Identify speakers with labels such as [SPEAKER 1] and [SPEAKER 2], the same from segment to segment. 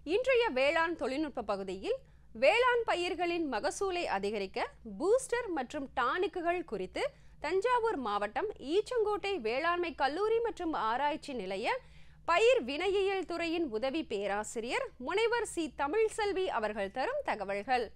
[SPEAKER 1] இன்றைய வேளாண் தொழில்நுட்ப பகுதியில் வேளாண் பயிர்களின் மகசூலை அதிகரிக்க பூஸ்டர் மற்றும் டானிக்குகள் குறித்து தஞ்சாவூர் மாவட்டம் ஈச்சங்கோட்டை வேளாண்மை கல்லூரி மற்றும் ஆராய்ச்சி நிலைய பயிர் வினையியல் துறையின் உதவி பேராசிரியர் முனைவர் சி தமிழ்செல்வி அவர்கள் தரும் தகவல்கள்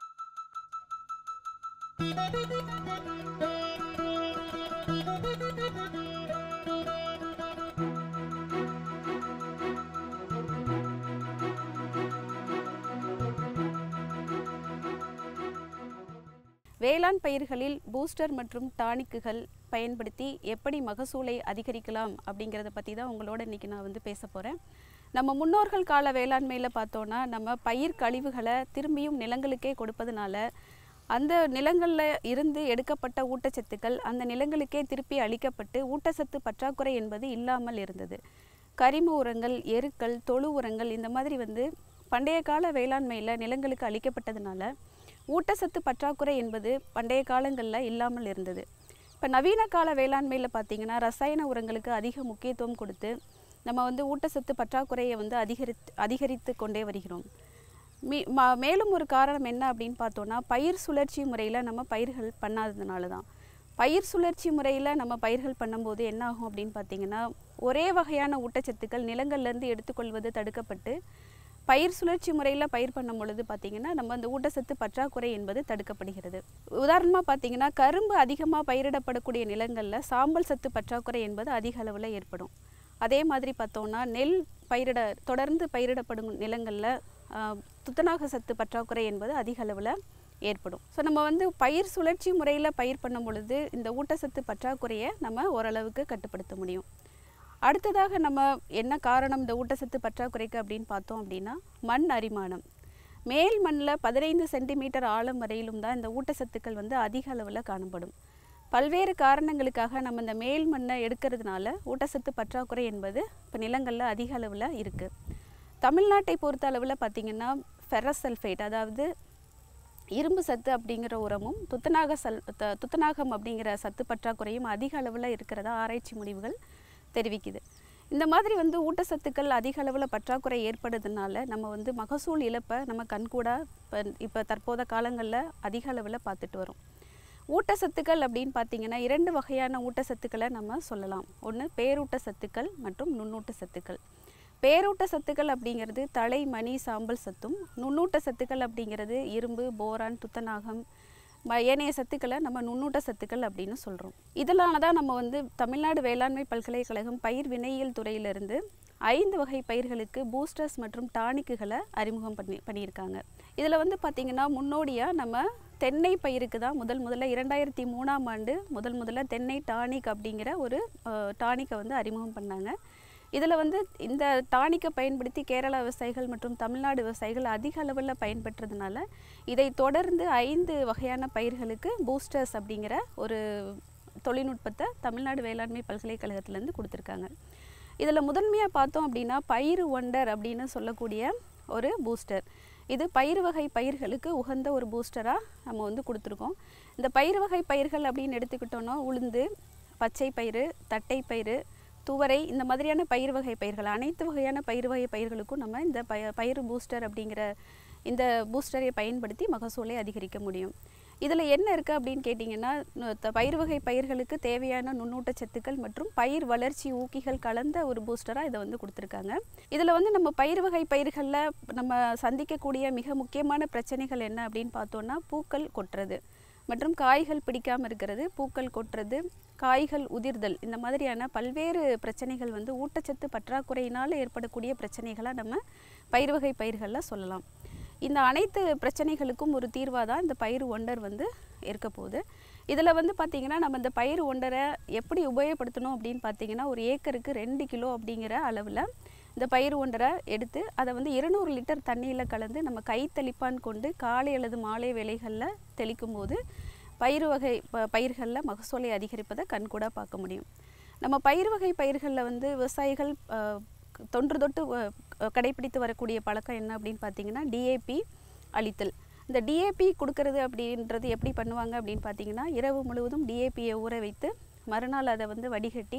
[SPEAKER 2] வேளாண் பயிர்களில் பூஸ்டர் மற்றும் டானிக்குகள் பயன்படுத்தி எப்படி மகசூலை அதிகரிக்கலாம் அப்படிங்கிறத பற்றி தான் உங்களோட இன்றைக்கி நான் வந்து பேச போகிறேன் நம்ம முன்னோர்கள் கால வேளாண்மையில் பார்த்தோன்னா நம்ம பயிர் கழிவுகளை திரும்பியும் நிலங்களுக்கே கொடுப்பதனால அந்த நிலங்களில் இருந்து எடுக்கப்பட்ட ஊட்டச்சத்துக்கள் அந்த நிலங்களுக்கே திருப்பி அளிக்கப்பட்டு ஊட்டச்சத்து பற்றாக்குறை என்பது இல்லாமல் இருந்தது கரிம உரங்கள் எருக்கள் தொழு உரங்கள் இந்த மாதிரி வந்து பண்டைய கால வேளாண்மையில் நிலங்களுக்கு அளிக்கப்பட்டதுனால ஊட்டச்சத்து பற்றாக்குறை என்பது பண்டைய காலங்களில் இல்லாமல் இருந்தது இப்போ நவீன கால வேளாண்மையில் பார்த்திங்கன்னா ரசாயன உரங்களுக்கு அதிக முக்கியத்துவம் கொடுத்து நம்ம வந்து ஊட்டச்சத்து பற்றாக்குறையை வந்து அதிகரித்து அதிகரித்து கொண்டே வருகிறோம் மீ ம மேலும் ஒரு காரணம் என்ன அப்படின்னு பார்த்தோன்னா பயிர் சுழற்சி முறையில் நம்ம பயிர்கள் பண்ணாததுனால தான் பயிர் சுழற்சி முறையில் நம்ம பயிர்கள் பண்ணும்போது என்ன ஆகும் அப்படின்னு பார்த்தீங்கன்னா ஒரே வகையான ஊட்டச்சத்துக்கள் நிலங்கள்லேருந்து எடுத்துக்கொள்வது தடுக்கப்பட்டு பயிர் சுழற்சி முறையில் பயிர் பண்ணும் பொழுது பார்த்திங்கன்னா நம்ம அந்த ஊட்டச்சத்து பற்றாக்குறை என்பது தடுக்கப்படுகிறது உதாரணமாக பார்த்திங்கன்னா கரும்பு அதிகமாக பயிரிடப்படக்கூடிய நிலங்களில் சாம்பல் சத்து பற்றாக்குறை என்பது அதிக அளவில் ஏற்படும் அதே மாதிரி பார்த்தோன்னா நெல் பயிரிட தொடர்ந்து பயிரிடப்படும் நிலங்களில் துத்தநாக சத்து பற்றாக்குறை என்பது அதிக அளவில் ஏற்படும் ஸோ நம்ம வந்து பயிர் சுழற்சி முறையில் பயிர் பண்ணும் பொழுது இந்த ஊட்டச்சத்து பற்றாக்குறையை நம்ம ஓரளவுக்கு கட்டுப்படுத்த முடியும் அடுத்ததாக நம்ம என்ன காரணம் இந்த ஊட்டச்சத்து பற்றாக்குறைக்கு அப்படின்னு பார்த்தோம் அப்படின்னா மண் அரிமானம் மேல் மண்ணில் பதினைந்து சென்டிமீட்டர் ஆழம் வரையிலும் தான் இந்த ஊட்டச்சத்துக்கள் வந்து அதிக அளவில் காணப்படும் பல்வேறு காரணங்களுக்காக நம்ம இந்த மேல் மண்ணை எடுக்கிறதுனால ஊட்டச்சத்து பற்றாக்குறை என்பது இப்போ நிலங்களில் அதிக அளவில் இருக்குது தமிழ்நாட்டை பொறுத்த அளவில் பார்த்திங்கன்னா ஃபெரஸ் சல்ஃபேட் அதாவது இரும்பு சத்து அப்படிங்கிற உரமும் துத்தநாக சல் த- துத்தநாகம் அப்படிங்கிற சத்து பற்றாக்குறையும் அதிக அளவில் இருக்கிறதா ஆராய்ச்சி முடிவுகள் தெரிவிக்குது இந்த மாதிரி வந்து ஊட்டச்சத்துக்கள் அதிக அளவில் பற்றாக்குறை ஏற்படுறதுனால நம்ம வந்து மகசூல் இழப்பை நம்ம கண்கூடா இப்போ இப்போ தற்போத காலங்களில் அதிக அளவில் பார்த்துட்டு வரோம் ஊட்டச்சத்துக்கள் அப்படின்னு பார்த்தீங்கன்னா இரண்டு வகையான ஊட்டச்சத்துக்களை நம்ம சொல்லலாம் ஒன்று பேரூட்ட சத்துக்கள் மற்றும் நுண்ணூட்ட சத்துக்கள் பேரூட்ட சத்துக்கள் அப்படிங்கிறது தலை மணி சாம்பல் சத்தும் நுண்ணூட்ட சத்துக்கள் அப்படிங்கிறது இரும்பு போரான் துத்தநாகம் ம- ஏனைய சத்துக்களை நம்ம நுண்ணூட்ட சத்துக்கள் அப்படின்னு சொல்கிறோம் இதனால தான் நம்ம வந்து தமிழ்நாடு வேளாண்மை பல்கலைக்கழகம் பயிர் வினையியல் துறையிலிருந்து ஐந்து வகை பயிர்களுக்கு பூஸ்டர்ஸ் மற்றும் டானிக்குகளை அறிமுகம் பண்ணி பண்ணியிருக்காங்க இதில் வந்து பார்த்திங்கன்னா முன்னோடியாக நம்ம தென்னை பயிருக்கு தான் முதல் முதல்ல இரண்டாயிரத்தி மூணாம் ஆண்டு முதல் முதல்ல தென்னை டானிக் அப்படிங்கிற ஒரு டானிக்கை வந்து அறிமுகம் பண்ணாங்க இதில் வந்து இந்த டானிக்கை பயன்படுத்தி கேரள விவசாயிகள் மற்றும் தமிழ்நாடு விவசாயிகள் அதிக அளவில் பயன்பெற்றதுனால இதை தொடர்ந்து ஐந்து வகையான பயிர்களுக்கு பூஸ்டர்ஸ் அப்படிங்கிற ஒரு தொழில்நுட்பத்தை தமிழ்நாடு வேளாண்மை பல்கலைக்கழகத்திலேருந்து கொடுத்துருக்காங்க இதில் முதன்மையாக பார்த்தோம் அப்படின்னா பயிர் ஒண்டர் அப்படின்னு சொல்லக்கூடிய ஒரு பூஸ்டர் இது பயிர் வகை பயிர்களுக்கு உகந்த ஒரு பூஸ்டராக நம்ம வந்து கொடுத்துருக்கோம் இந்த பயிர் வகை பயிர்கள் அப்படின்னு எடுத்துக்கிட்டோன்னா உளுந்து பச்சை பயிறு தட்டை பயிறு துவரை இந்த மாதிரியான பயிர் வகை பயிர்கள் அனைத்து வகையான பயிர் வகை பயிர்களுக்கும் நம்ம இந்த பய பயிர் பூஸ்டர் அப்படிங்கிற இந்த பூஸ்டரை பயன்படுத்தி மகசூலை அதிகரிக்க முடியும் இதில் என்ன இருக்குது அப்படின்னு கேட்டிங்கன்னா நு- த- பயிர் வகை பயிர்களுக்கு தேவையான நுண்ணூட்டச்சத்துக்கள் மற்றும் பயிர் வளர்ச்சி ஊக்கிகள் கலந்த ஒரு பூஸ்டராக இதை வந்து கொடுத்துருக்காங்க இதில் வந்து நம்ம பயிர் வகை பயிர்களில் நம்ம சந்திக்கக்கூடிய மிக முக்கியமான பிரச்சனைகள் என்ன அப்படின்னு பார்த்தோன்னா பூக்கள் கொட்டுறது மற்றும் காய்கள் பிடிக்காமல் இருக்கிறது பூக்கள் கொட்டுறது காய்கள் உதிர்தல் இந்த மாதிரியான பல்வேறு பிரச்சனைகள் வந்து ஊட்டச்சத்து பற்றாக்குறையினால் ஏற்படக்கூடிய பிரச்சனைகளாக நம்ம பயிர் வகை பயிர்களில் சொல்லலாம் இந்த அனைத்து பிரச்சனைகளுக்கும் ஒரு தீர்வாக தான் இந்த பயிர் ஒண்டர் வந்து இருக்க போகுது இதில் வந்து பார்த்திங்கன்னா நம்ம இந்த பயிர் ஒண்டரை எப்படி உபயோகப்படுத்தணும் அப்படின்னு பார்த்தீங்கன்னா ஒரு ஏக்கருக்கு ரெண்டு கிலோ அப்படிங்கிற அளவில் இந்த பயிர் ஒண்டரை எடுத்து அதை வந்து இருநூறு லிட்டர் தண்ணியில் கலந்து நம்ம கை தெளிப்பான் கொண்டு காலை அல்லது மாலை வேளைகளில் தெளிக்கும் போது பயிர் வகை ப பயிர்களில் மகசூலை அதிகரிப்பதை கண்கூட பார்க்க முடியும் நம்ம பயிர் வகை பயிர்களில் வந்து விவசாயிகள் அஹ், தொன்று தொட்டு அஹ், கடைபிடித்து வரக்கூடிய பழக்கம் என்ன அப்படின்னு பார்த்தீங்கன்னா டிஏபி அளித்தல் இந்த டிஏபி கொடுக்கறது அப்படின்றது எப்படி பண்ணுவாங்க அப்படின்னு பார்த்தீங்கன்னா இரவு முழுவதும் டிஏபியை ஊற வைத்து மறுநாள் அதை வந்து வடிகட்டி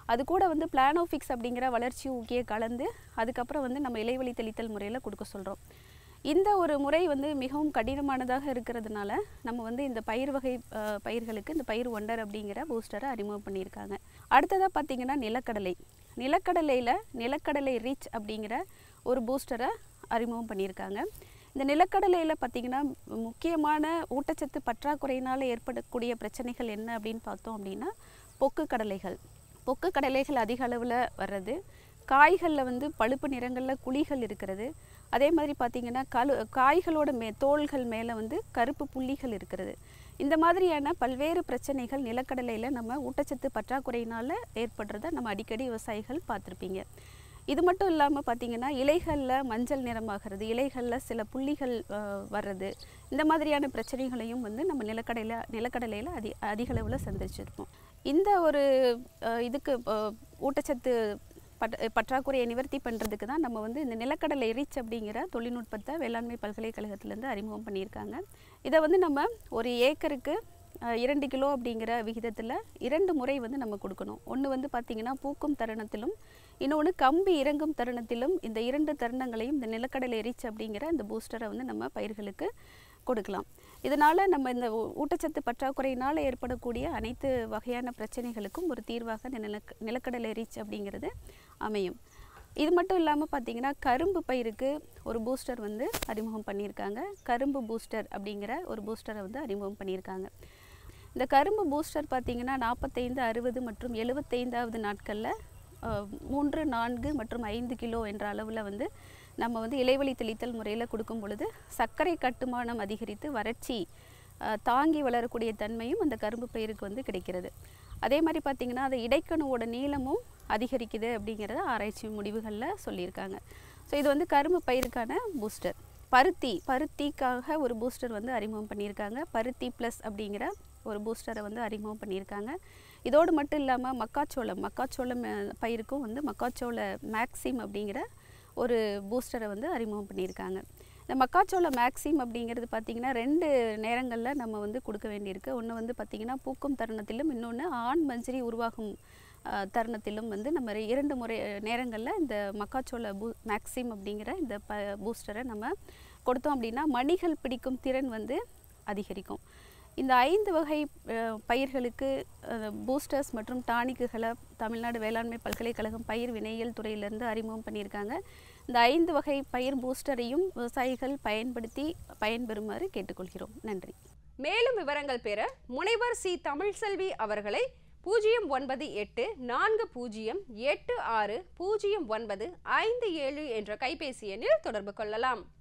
[SPEAKER 2] அது கூட வந்து பிளானோஃபிக்ஸ் அப்படிங்கிற வளர்ச்சி ஊக்கியை கலந்து அதுக்கப்புறம் வந்து நம்ம இலைவழி தெளித்தல் முறையில் கொடுக்க சொல்கிறோம் இந்த ஒரு முறை வந்து மிகவும் கடினமானதாக இருக்கிறதுனால நம்ம வந்து இந்த பயிர் வகை அஹ், பயிர்களுக்கு இந்த பயிர் ஒண்டர் அப்படிங்கிற பூஸ்டரை அறிமுகம் பண்ணியிருக்காங்க அடுத்ததாக பார்த்தீங்கன்னா நிலக்கடலை நிலக்கடலையில் நிலக்கடலை ரிச் அப்படிங்கிற ஒரு பூஸ்டரை அறிமுகம் பண்ணியிருக்காங்க இந்த நிலக்கடலையில் பார்த்தீங்கன்னா முக்கியமான ஊட்டச்சத்து பற்றாக்குறையினால் ஏற்படக்கூடிய பிரச்சனைகள் என்ன அப்படின்னு பார்த்தோம் அப்படின்னா பொக்கு கடலைகள் பொக்கு கடலைகள் அதிக அளவில் வர்றது காய்களில் வந்து பழுப்பு நிறங்களில் குழிகள் இருக்கிறது அதே மாதிரி பார்த்தீங்கன்னா கழு காய்களோட மே தோள்கள் மேலே வந்து கருப்பு புள்ளிகள் இருக்கிறது இந்த மாதிரியான பல்வேறு பிரச்சனைகள் நிலக்கடலையில் நம்ம ஊட்டச்சத்து பற்றாக்குறையினால் ஏற்படுறத நம்ம அடிக்கடி விவசாயிகள் பார்த்துருப்பீங்க இது மட்டும் இல்லாமல் பார்த்தீங்கன்னா இலைகளில் மஞ்சள் நிறமாகிறது இலைகளில் சில புள்ளிகள் அஹ், வர்றது இந்த மாதிரியான பிரச்சனைகளையும் வந்து நம்ம நிலக்கடையில் நிலக்கடலையில் அதி அதிக அளவில் சந்திச்சிருப்போம் இந்த ஒரு அஹ், இதுக்கு அஹ், ஊட்டச்சத்து பட் பற்றாக்குறையை நிவர்த்தி பண்ணுறதுக்கு தான் நம்ம வந்து இந்த நிலக்கடலை ரிச் அப்படிங்கிற தொழில்நுட்பத்தை வேளாண்மை பல்கலைக்கழகத்திலேருந்து அறிமுகம் பண்ணியிருக்காங்க இதை வந்து நம்ம ஒரு ஏக்கருக்கு அஹ், இரண்டு கிலோ அப்படிங்கிற விகிதத்தில் இரண்டு முறை வந்து நம்ம கொடுக்கணும் ஒன்று வந்து பார்த்திங்கன்னா பூக்கும் தருணத்திலும் இன்னொன்று கம்பி இறங்கும் தருணத்திலும் இந்த இரண்டு தருணங்களையும் இந்த நிலக்கடலை ரிச் அப்படிங்கிற இந்த பூஸ்டரை வந்து நம்ம பயிர்களுக்கு கொடுக்கலாம் இதனால் நம்ம இந்த ஊ- ஊட்டச்சத்து பற்றாக்குறையினால் ஏற்படக்கூடிய அனைத்து வகையான பிரச்சனைகளுக்கும் ஒரு தீர்வாக இந்த நிலக்க நிலக்கடலை ரிச் அப்படிங்கிறது அமையும் இது மட்டும் இல்லாமல் பார்த்தீங்கன்னா கரும்பு பயிருக்கு ஒரு பூஸ்டர் வந்து அறிமுகம் பண்ணியிருக்காங்க கரும்பு பூஸ்டர் அப்படிங்கிற ஒரு பூஸ்டரை வந்து அறிமுகம் பண்ணியிருக்காங்க இந்த கரும்பு பூஸ்டர் பார்த்தீங்கன்னா நாற்பத்தைந்து அறுபது மற்றும் எழுபத்தைந்தாவது நாட்களில் அஹ், மூன்று நான்கு மற்றும் ஐந்து கிலோ என்ற அளவில் வந்து நம்ம வந்து இலைவழி தெளித்தல் முறையில் கொடுக்கும் பொழுது சர்க்கரை கட்டுமானம் அதிகரித்து வறட்சி அஹ், தாங்கி வளரக்கூடிய தன்மையும் அந்த கரும்பு பயிருக்கு வந்து கிடைக்கிறது அதே மாதிரி பார்த்திங்கன்னா அது இடைக்கணுவோட நீளமும் அதிகரிக்குது அப்படிங்கிறத ஆராய்ச்சி முடிவுகளில் சொல்லியிருக்காங்க ஸோ இது வந்து கரும்பு பயிருக்கான பூஸ்டர் பருத்தி பருத்திக்காக ஒரு பூஸ்டர் வந்து அறிமுகம் பண்ணியிருக்காங்க பருத்தி ப்ளஸ் அப்படிங்கிற ஒரு பூஸ்டரை வந்து அறிமுகம் பண்ணியிருக்காங்க இதோடு மட்டும் இல்லாமல் மக்காச்சோளம் மக்காச்சோளம் அஹ், பயிருக்கும் வந்து மக்காச்சோள மேக்ஸிம் அப்படிங்கிற ஒரு பூஸ்டரை வந்து அறிமுகம் பண்ணியிருக்காங்க இந்த மக்காச்சோள மேக்ஸிம் அப்படிங்கிறது பார்த்திங்கன்னா ரெண்டு நேரங்களில் நம்ம வந்து கொடுக்க வேண்டியிருக்கு ஒன்று வந்து பார்த்திங்கன்னா பூக்கும் தருணத்திலும் இன்னொன்று ஆண் மஞ்சரி உருவாகும் அஹ், தருணத்திலும் வந்து நம்ம ரெ- இரண்டு முறை நேரங்களில் இந்த மக்காச்சோள பூ மேக்ஸிம் அப்படிங்கிற இந்த ப பூஸ்டரை நம்ம கொடுத்தோம் அப்படின்னா மணிகள் பிடிக்கும் திறன் வந்து அதிகரிக்கும் இந்த ஐந்து வகை அஹ், பயிர்களுக்கு பூஸ்டர்ஸ் மற்றும் டானிக்குகளை தமிழ்நாடு வேளாண்மை பல்கலைக்கழகம் பயிர் வினையியல் துறையிலிருந்து அறிமுகம் பண்ணியிருக்காங்க இந்த ஐந்து வகை பயிர் பூஸ்டரையும் விவசாயிகள் பயன்படுத்தி பயன்பெறுமாறு கேட்டுக்கொள்கிறோம் நன்றி
[SPEAKER 1] மேலும் விவரங்கள் பெற முனைவர் சி தமிழ்செல்வி அவர்களை பூஜ்ஜியம் ஒன்பது எட்டு நான்கு பூஜ்ஜியம் எட்டு ஆறு பூஜ்ஜியம் ஒன்பது ஐந்து ஏழு என்ற கைபேசி எண்ணில் தொடர்பு கொள்ளலாம்